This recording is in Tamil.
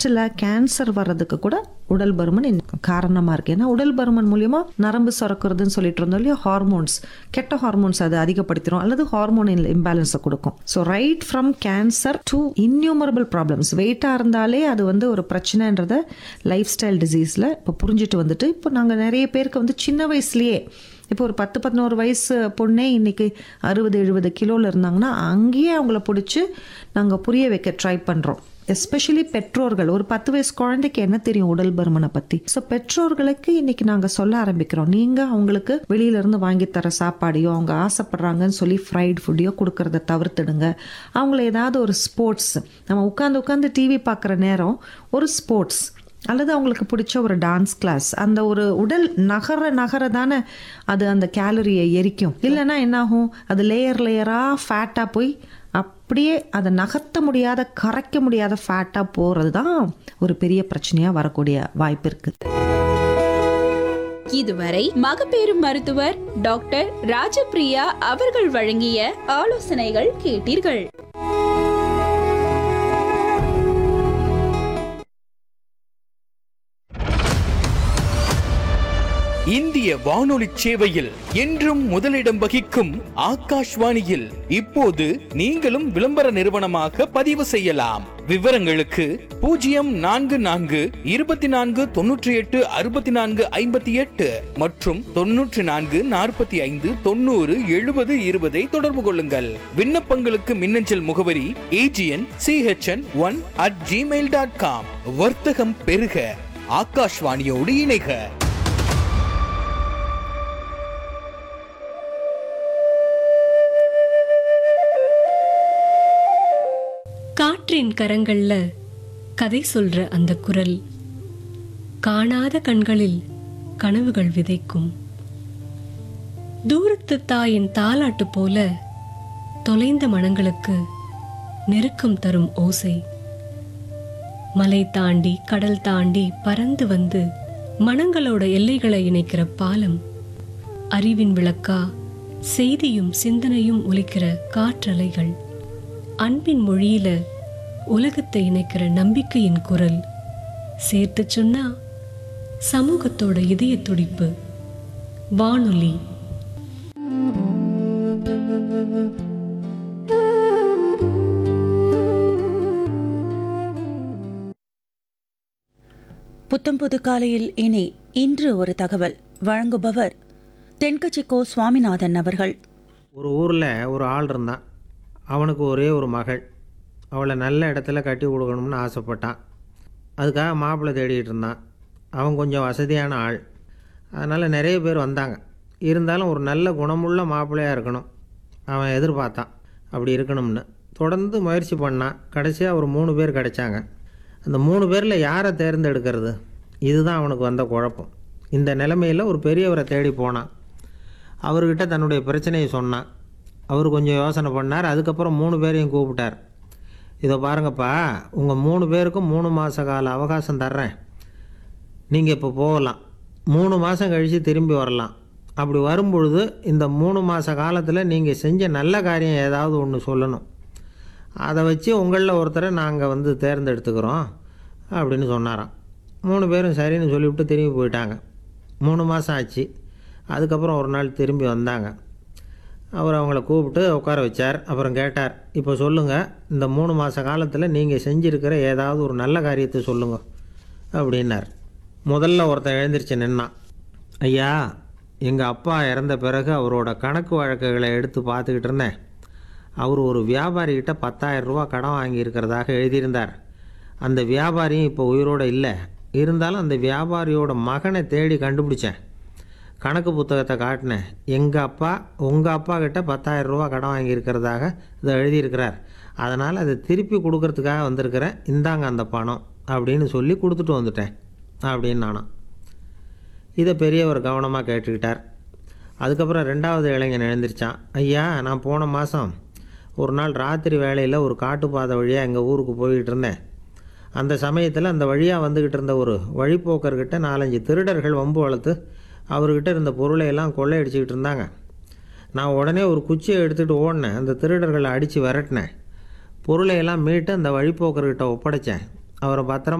பிரஸ்ட்டில் கேன்சர் வர்றதுக்கு கூட உடல் பருமன் இன்னும் காரணமாக இருக்குது ஏன்னா உடல் பருமன் மூலியமா நரம்பு சுரக்கிறதுன்னு சொல்லிட்டு இருந்தோம் இல்லையா ஹார்மோன்ஸ் கெட்ட ஹார்மோன்ஸ் அது அதிகப்படுத்திடும் அல்லது ஹார்மோன் இம்பேலன்ஸை கொடுக்கும் so right from cancer to innumerable problems வெயிட்டாக இருந்தாலே அது வந்து ஒரு பிரச்சனைன்றத லைஃப் ஸ்டைல் டிசீஸில் இப்போ புரிஞ்சுட்டு வந்துட்டு இப்போ நாங்கள் நிறைய பேருக்கு வந்து சின்ன வயசுலேயே இப்போ ஒரு பத்து பதினோரு வயசு பொண்ணே இன்னைக்கு அறுபது எழுபது கிலோவில் இருந்தாங்கன்னா அங்கேயே அவங்கள பிடிச்சி நாங்கள் புரிய வைக்க ட்ரை பண்ணுறோம் எஸ்பெஷலி பெற்றோர்கள் ஒரு பத்து வயசு குழந்தைக்கு என்ன தெரியும் உடல் பருமனை பற்றி ஸோ பெற்றோர்களுக்கு இன்னைக்கு நாங்கள் சொல்ல ஆரம்பிக்கிறோம் நீங்கள் அவங்களுக்கு வெளியிலேருந்து வாங்கி தர சாப்பாடையோ அவங்க ஆசைப்படுறாங்கன்னு சொல்லி ஃப்ரைட் ஃபுட்டையோ கொடுக்கறத தவிர்த்துடுங்க அவங்கள ஏதாவது ஒரு ஸ்போர்ட்ஸ் நம்ம உட்காந்து உட்காந்து டிவி பார்க்குற நேரம் ஒரு ஸ்போர்ட்ஸ் அல்லது அவங்களுக்கு பிடிச்ச ஒரு டான்ஸ் கிளாஸ் அந்த ஒரு உடல் நகர நகர தானே அது அந்த கேலரியை எரிக்கும் இல்லைன்னா என்னாகும் அது லேயர் லேயராக ஃபேட்டாக போய் அப்படியே அதை நகர்த்த முடியாத கரைக்க முடியாத ஃபேட்டாக போகிறது தான் ஒரு பெரிய பிரச்சனையாக வரக்கூடிய வாய்ப்பு இருக்குது இதுவரை மகப்பேறு மருத்துவர் டாக்டர் ராஜபிரியா அவர்கள் வழங்கிய ஆலோசனைகள் கேட்டீர்கள் இந்திய வானொலி சேவையில் என்றும் முதலிடம் வகிக்கும் ஆகாஷ்வாணியில் இப்போது நீங்களும் விளம்பர நிறுவனமாக பதிவு செய்யலாம் விவரங்களுக்கு பூஜ்ஜியம் நான்கு நான்கு இருபத்தி நான்கு தொன்னூற்றி எட்டு அறுபத்தி நான்கு ஐம்பத்தி எட்டு மற்றும் தொன்னூற்றி நான்கு நாற்பத்தி ஐந்து தொண்ணூறு எழுபது இருபதை தொடர்பு கொள்ளுங்கள் விண்ணப்பங்களுக்கு மின்னஞ்சல் முகவரி AGN CHN one at Gmail dot com வர்த்தகம் பெருக ஆகாஷ்வாணியோடு இணைக காற்றின் கரங்கள்ல கதை சொல்ற அந்த குரல் காணாத கண்களில் கனவுகள் விதைக்கும் தூரத்து தாயின் தாலாட்டு போல தொலைந்த மனங்களுக்கு நெருக்கம் தரும் ஓசை மலை தாண்டி கடல் தாண்டி பறந்து வந்து மனங்களோட எல்லைகளை இணைக்கிற பாலம் அறிவின் விளக்கா செய்தியும் சிந்தனையும் ஒலிக்கிற காற்றலைகள் அன்பின் மொழியில உலகத்தை இணைக்கிற நம்பிக்கையின் குரல் சேர்த்து சொன்னா சமூகத்தோட இதய துடிப்பு வானொலி புத்தம்புது காலையில் இனி இன்று ஒரு தகவல் வழங்குபவர் தென்கட்சி கோ சுவாமிநாதன் அவர்கள் ஒரு ஊரில் ஒரு ஆள் இருந்தான் அவனுக்கு ஒரே ஒரு மகள் அவளை நல்ல இடத்துல கட்டி கொடுக்கணும்னு ஆசைப்பட்டான் அதுக்காக மாப்பிள்ளை தேடிட்டு இருந்தான் அவன் கொஞ்சம் வசதியான ஆள் அதனால் நிறைய பேர் வந்தாங்க இருந்தாலும் ஒரு நல்ல குணமுள்ள மாப்பிள்ளையாக இருக்கணும் அவன் எதிர்பார்த்தான் அப்படி இருக்கணும்னு தொடர்ந்து முயற்சி பண்ணான் கடைசியாக ஒரு மூணு பேர் கிடைச்சாங்க அந்த மூணு பேரில் யாரை தேர்ந்தெடுக்கிறது இதுதான் அவனுக்கு வந்த குழப்பம் இந்த நிலைமையில் ஒரு பெரியவரை தேடி போனான் அவர்கிட்ட தன்னுடைய பிரச்சனையை சொன்னான் அவர் கொஞ்சம் யோசனை பண்ணார் அதுக்கப்புறம் மூணு பேரையும் கூப்பிட்டார் இதோ பாருங்கப்பா உங்கள் மூணு பேருக்கும் மூணு மாத கால அவகாசம் தர்றேன் நீங்கள் இப்போ போகலாம் மூணு மாதம் கழித்து திரும்பி வரலாம் அப்படி வரும்பொழுது இந்த மூணு மாத காலத்தில் நீங்கள் செஞ்ச நல்ல காரியம் ஏதாவது ஒன்று சொல்லணும் அதை வச்சு உங்களில் ஒருத்தரை நாங்கள் வந்து தேர்ந்தெடுத்துக்கிறோம் அப்படின்னு சொன்னாராம் மூணு பேரும் சரின்னு சொல்லிவிட்டு திரும்பி போயிட்டாங்க மூணு மாதம் ஆச்சு அதுக்கப்புறம் ஒரு நாள் திரும்பி வந்தாங்க அவர் அவங்கள கூப்பிட்டு உட்கார வச்சார் அப்புறம் கேட்டார் இப்போ சொல்லுங்கள் இந்த மூணு மாத காலத்தில் நீங்கள் செஞ்சுருக்கிற ஏதாவது ஒரு நல்ல காரியத்தை சொல்லுங்க அப்படின்னார் முதல்ல ஒருத்தன் எழுந்திருச்சு நின்னான் ஐயா எங்கள் அப்பா இறந்த பிறகு அவரோட கணக்கு வழக்குகளை எடுத்து பார்த்துக்கிட்டு இருந்தேன் அவர் ஒரு வியாபாரிகிட்ட பத்தாயிரம் ரூபா கடன் வாங்கியிருக்கிறதாக எழுதியிருந்தார் அந்த வியாபாரியும் இப்போ உயிரோடு இல்லை இருந்தாலும் அந்த வியாபாரியோட மகனை தேடி கண்டுபிடிச்சேன் கணக்கு புத்தகத்தை காட்டினேன் எங்கள் அப்பா உங்கள் அப்பா கிட்ட பத்தாயிரம் ரூபா கடன் வாங்கியிருக்கிறதாக இதை எழுதியிருக்கிறார் அதனால் அதை திருப்பி கொடுக்கறதுக்காக வந்திருக்கிறேன் இந்தாங்க அந்த பணம் அப்படின்னு சொல்லி கொடுத்துட்டு வந்துட்டேன் அப்படின்னு நானும் இதை பெரியவர் கவனமாக கேட்டுக்கிட்டார் அதுக்கப்புறம் ரெண்டாவது இளைஞன் எழுந்திருச்சான் ஐயா நான் போன மாதம் ஒரு நாள் ராத்திரி வேளையில் ஒரு காட்டுப்பாதை வழியாக எங்கள் ஊருக்கு போய்கிட்டு இருந்தேன் அந்த சமயத்தில் அந்த வழியாக வந்துக்கிட்டு இருந்த ஒரு வழிப்போக்கர்கிட்ட நாலஞ்சு திருடர்கள் வம்பு வளர்த்து அவர்கிட்ட இருந்த பொருளை எல்லாம் கொள்ளையடிச்சிக்கிட்டு இருந்தாங்க நான் உடனே ஒரு குச்சியை எடுத்துகிட்டு ஓடினேன் அந்த திருடர்களை அடித்து விரட்டினேன் பொருளை எல்லாம் மீட்டு அந்த வழிப்போக்கர்கிட்ட ஒப்படைச்சேன் அவரை பத்திரமா